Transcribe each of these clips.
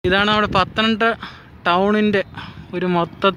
ഇതാണ് നമ്മുടെ പത്തനംതിട്ട ടൗണിൻ്റെ ഒരു മൊത്ത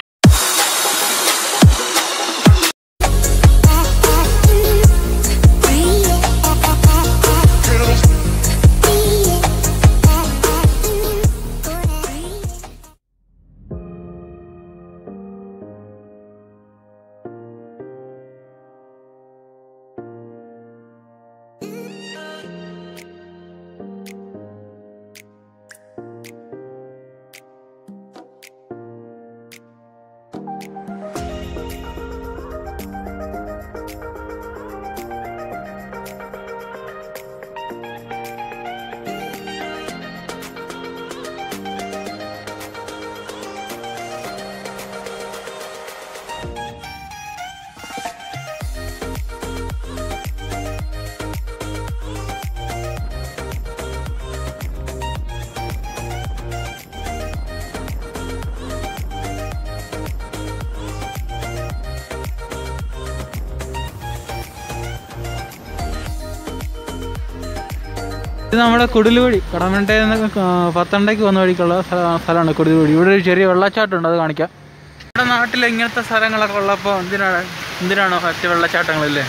ഇത് നമ്മുടെ കുടിലുവഴി കടമണ്ടയിൽ നിന്ന് പത്തണ്ടയ്ക്ക് വന്ന വഴിക്കുള്ള സ്ഥല- സ്ഥലമാണ് കുടിലുവഴി ഇവിടെ ഒരു ചെറിയ വെള്ളച്ചാട്ടമുണ്ട് അത് കാണിക്കാം നമ്മുടെ നാട്ടിൽ ഇങ്ങനത്തെ സ്ഥലങ്ങളൊക്കെ ഉള്ളപ്പോൾ എന്തിനാണ് എന്തിനാണ് മറ്റ് വെള്ളച്ചാട്ടങ്ങളില്ലേ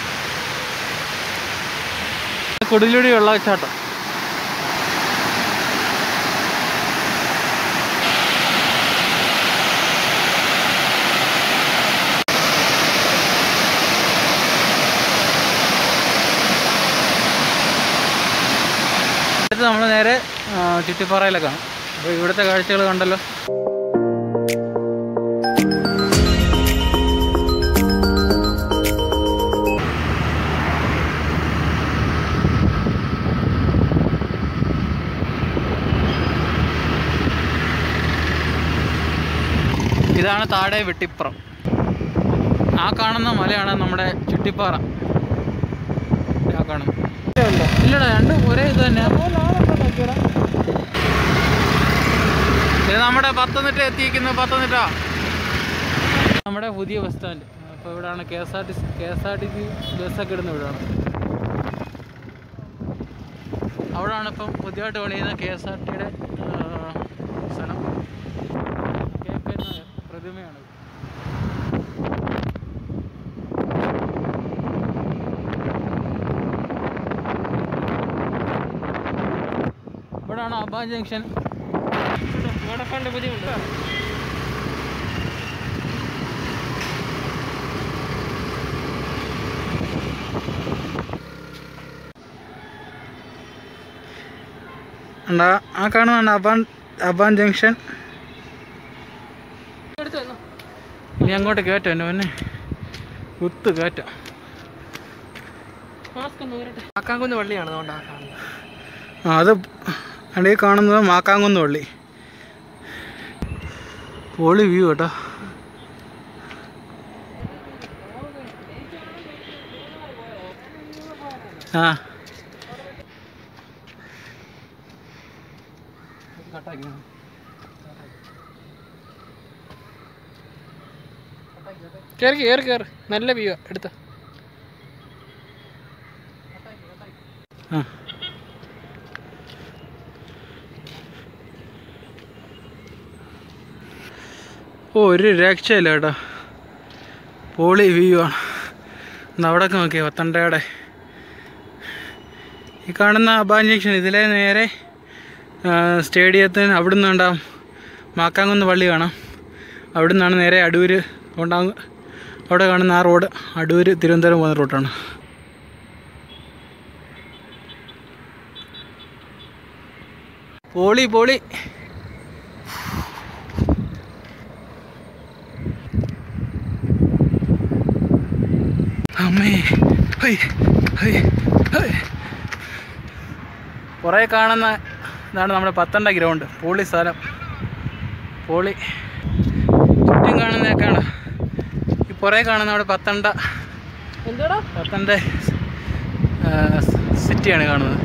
കുടിലുവഴി വെള്ളച്ചാട്ടം ഇത് നമ്മൾ നേരെ ആ, ചുറ്റിപ്പാറയിലേക്കാണ് അപ്പോൾ ഇവിടുത്തെ കാഴ്ചകൾ കണ്ടല്ലോ ഇതാണ് താഴെ വെട്ടിപ്പുറം ആ കാണുന്ന മലയാണ് നമ്മുടെ ചുറ്റിപ്പാറ ആ കാണുന്നു ഇല്ലടാ രണ്ടും ഒരേ ഇത് തന്നെയാ ഇത് നമ്മുടെ പത്തനംതിട്ട എത്തിയിരിക്കുന്നത് പത്തനംതിട്ട നമ്മുടെ പുതിയ ബസ് സ്റ്റാൻഡ് അപ്പോൾ ഇവിടെയാണ് കെ എസ് ആർ ടി സി കെ എസ് ആർ ടി സി ബസ്സൊക്കെ ഇടുന്ന ഇവിടെയാണ് അവിടെയാണ് ഇപ്പം പുതിയതായിട്ട് പണിയുന്ന കെ എസ് ആർ ടിയുടെ സ്ഥലം കെ കെ നായർ പ്രതിമയാണ് ഇവിടെയാണ് അബാ ജംഗ്ഷൻ വടക്കാണ്ട് ബുദ്ധിമുട്ട് ഉണ്ടാ ആ കാണുന്നതാണ് അബാൻ അബാൻ ജംഗ്ഷൻ ഇനി അങ്ങോട്ട് കയറ്റം എൻ്റെ മുന്നേ കുത്ത് കയറ്റം ആക്കാങ്കുന്ന് വള്ളിയാണ് അതുകൊണ്ട് ആ കാണുന്നത് ആ അത് അടി കാണുന്നത് മാക്കാങ്കുന്ന് പള്ളി പൊളി വ്യൂ കേട്ടോ ആ കയറി കയറി കയറി നല്ല വ്യൂ എടുത്ത ആ ഓ ഒരു രക്ഷയില്ല കേട്ടോ പോളി വ്യൂ ആണ് എന്നാ അവിടെയൊക്കെ നോക്കിയാൽ പത്തണ്ടയുടെ ഈ കാണുന്ന അബാൻ ജംഗ്ഷൻ ഇതിലെ നേരെ ആ, സ്റ്റേഡിയത്തിന് അവിടെ നിന്ന് ഉണ്ടാവും മാക്കാങ്കുന്ന് പള്ളി കാണാം അവിടെ നിന്നാണ് നേരെ അടൂർ ഉണ്ടാകും അവിടെ കാണുന്ന ആ റോഡ് അടൂർ തിരുവനന്തപുരം പോകുന്ന റൂട്ടാണ് പോളി പോളി അമ്മേ ഹൈ ഹൈ ഹൈ കുറേ കാണുന്ന ഇതാണ് നമ്മുടെ പത്തണ്ട ഗ്രൗണ്ട് പോളി സ്ഥലം പോളി ചുറ്റും കാണുന്നതൊക്കെയാണ് ഈ പുറേ കാണുന്ന നമ്മുടെ പത്തണ്ട എന്താടാ പത്തൻ്റെ സിറ്റിയാണ് കാണുന്നത്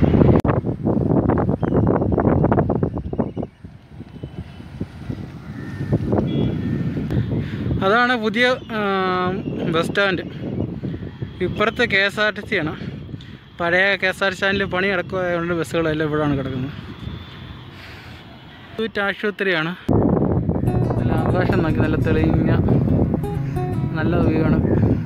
അതാണ് പുതിയ ആ, ബസ് സ്റ്റാൻഡ് ഇപ്പുറത്ത് കെ എസ് ആർ ടി സി ആണ് പഴയ കെ എസ് ആർ ടി സ്റ്റാൻഡിൽ പണി നടക്കുകയായതുകൊണ്ട് ബസ്സുകളെല്ലാം ഇവിടെയാണ് കിടക്കുന്നത് വീട്ട് ആശുപത്രിയാണ് നല്ല ആകാശം നോക്കി നല്ല തെളിഞ്ഞ നല്ല വ്യൂ ആണ്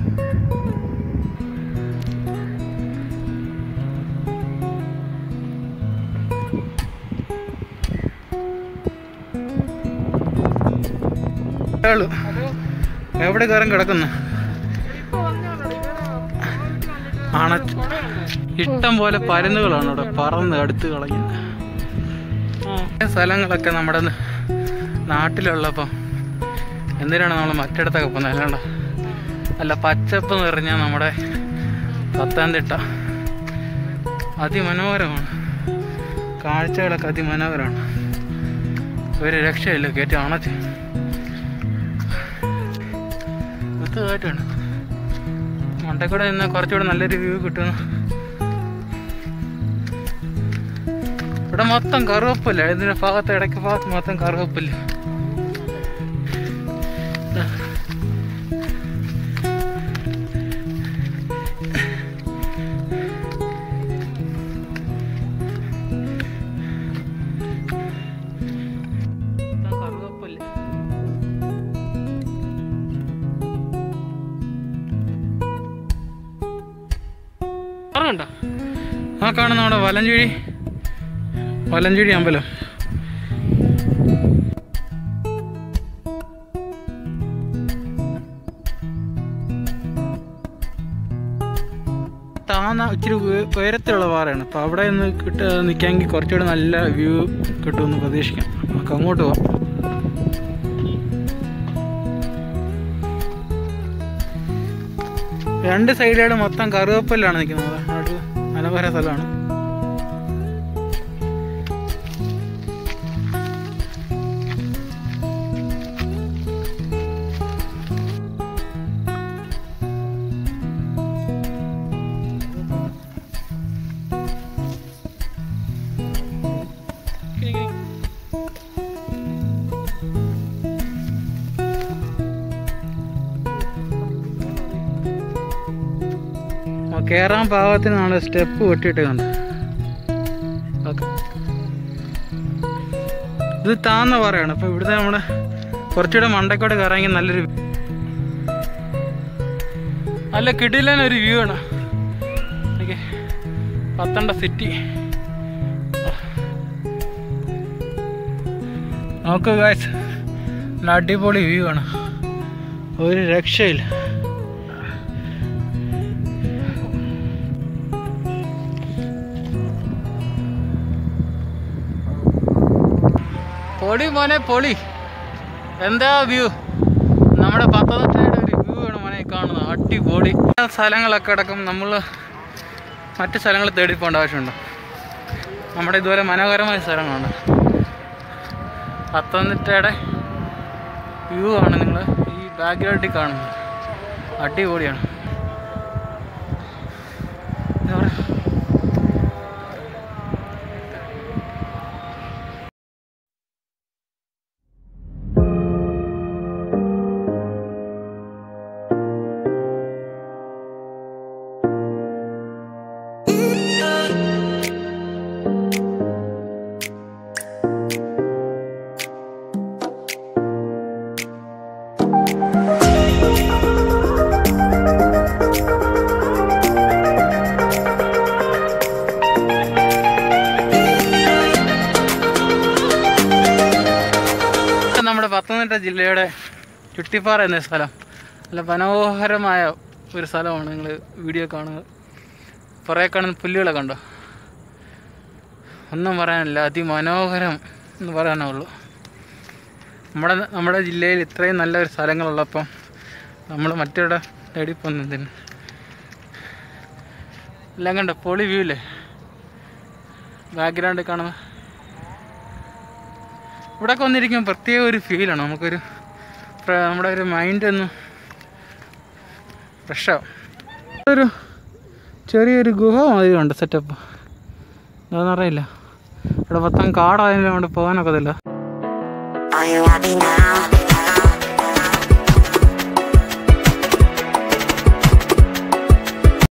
ആള് എവിടെ കയറാൻ കിടക്കുന്നു അണ ഇഷ്ടം പോലെ പരുന്നുകളാണ് ഇവിടെ പറന്ന് അടുത്ത് കളയുന്നത് സ്ഥലങ്ങളൊക്കെ നമ്മുടെ ന- നാട്ടിലുള്ളപ്പം എന്തിനാണ് നമ്മൾ മറ്റിടത്തൊക്കെ പോകുന്നത് അല്ലാണ്ട അല്ല പച്ചപ്പ് നിറഞ്ഞ നമ്മുടെ പത്തനംതിട്ട അതിമനോഹരമാണ് കാഴ്ചകളൊക്കെ അതിമനോഹരമാണ് ഒരു രക്ഷയില്ല കയറ്റി അണച്ച് വൃത്തമായിട്ടാണ് മണ്ടക്കൂടെ നിന്ന് കുറച്ചുകൂടെ നല്ലൊരു വ്യൂ കിട്ടുന്നു ഇവിടെ മൊത്തം കറുവപ്പില്ല ഇതിന്റെ ഭാഗത്ത് ഇടയ്ക്ക് ഭാഗത്ത് മൊത്തം കറുവപ്പില്ല മൊത്തം കറുവപ്പില്ല പറഞ്ഞുണ്ടോ ആ കാണുന്ന നമ്മുടെ വലഞ്ചുഴി വലഞ്ചുഴി അമ്പലം താന്ന ഇച്ചിരി ഉയ- ഉയരത്തിലുള്ള പാറയാണ് അപ്പോൾ അവിടെ നിന്ന് കിട്ട നിൽക്കാമെങ്കിൽ കുറച്ചുകൂടെ നല്ല വ്യൂ കിട്ടുമെന്ന് പ്രതീക്ഷിക്കാം നമുക്ക് അങ്ങോട്ട് പോവാം രണ്ട് സൈഡിലായിട്ട് മൊത്തം കറുവപ്പല്ലാണ് നിൽക്കുന്നത് അത് മനോഹര സ്ഥലമാണ് ആ, കേറാൻ പാകത്തിനാണ് സ്റ്റെപ്പ് വെട്ടിയിട്ടുണ്ട് ഓക്കെ ഇത് താന്ന പാറയാണ് അപ്പോൾ ഇവിടുത്തെ നമ്മുടെ കുറച്ചുകൂടെ മണ്ടക്കോടെ കയറാമെങ്കിൽ നല്ലൊരു നല്ല കിടിലൻ ഒരു വ്യൂ ആണ് ഓക്കെ പത്തണ്ട സിറ്റി നോക്കൂ ഗായ്സ് നല്ല അടിപൊളി വ്യൂ ആണ് ഒരു രക്ഷയില്ല പൊളി മോനെ പൊളി എന്താ വ്യൂ നമ്മുടെ പത്തനംതിട്ടയുടെ ഒരു വ്യൂ ആണ് മോനെ ഈ കാണുന്നത് അടിപൊളി ആ സ്ഥലങ്ങളൊക്കെ അടക്കം നമ്മൾ മറ്റ് സ്ഥലങ്ങൾ തേടി പോകേണ്ട ആവശ്യമുണ്ടോ നമ്മുടെ ഇതുപോലെ മനോഹരമായ സ്ഥലങ്ങളുണ്ട് പത്തനംതിട്ടയുടെ വ്യൂ ആണ് നിങ്ങൾ ഈ ബാക്ക്ഗ്രൗണ്ടിൽ കാണുന്നത് അടിപൊളിയാണ് എന്താ പറയുക നമ്മുടെ പത്തനംതിട്ട ജില്ലയുടെ ചുട്ടിപ്പാറ എന്ന സ്ഥലം നല്ല മനോഹരമായ ഒരു സ്ഥലമാണ് നിങ്ങൾ വീഡിയോ കാണുന്നത് കുറേ കാണുന്ന പുല്ലുകളെ കണ്ടോ ഒന്നും പറയാനില്ല അതിമനോഹരം എന്ന് പറയാനേ ഉള്ളൂ നമ്മുടെ നമ്മുടെ ജില്ലയിൽ ഇത്രയും നല്ലൊരു സ്ഥലങ്ങളുള്ളപ്പം നമ്മൾ മറ്റൊരു തേടി പോകുന്നതിന് എല്ലാം കണ്ടോ പൊളി വ്യൂ അല്ലേ ബാക്ക്ഗ്രൗണ്ടിൽ കാണുന്ന ഇവിടെയൊക്കെ വന്നിരിക്കുമ്പോൾ പ്രത്യേക ഒരു ഫീലാണ് നമുക്കൊരു ഫ്ര- നമ്മുടെ ഒരു മൈൻഡ് ഒന്ന് ഫ്രഷാവും ഒരു ചെറിയൊരു ഗുഹ മാതിരി ഉണ്ട് സെറ്റപ്പ് അതൊന്നറിയില്ല ഇവിടെ മൊത്തം കാടായതുകൊണ്ട് പോകാനൊക്കത്തില്ല Are you happy now?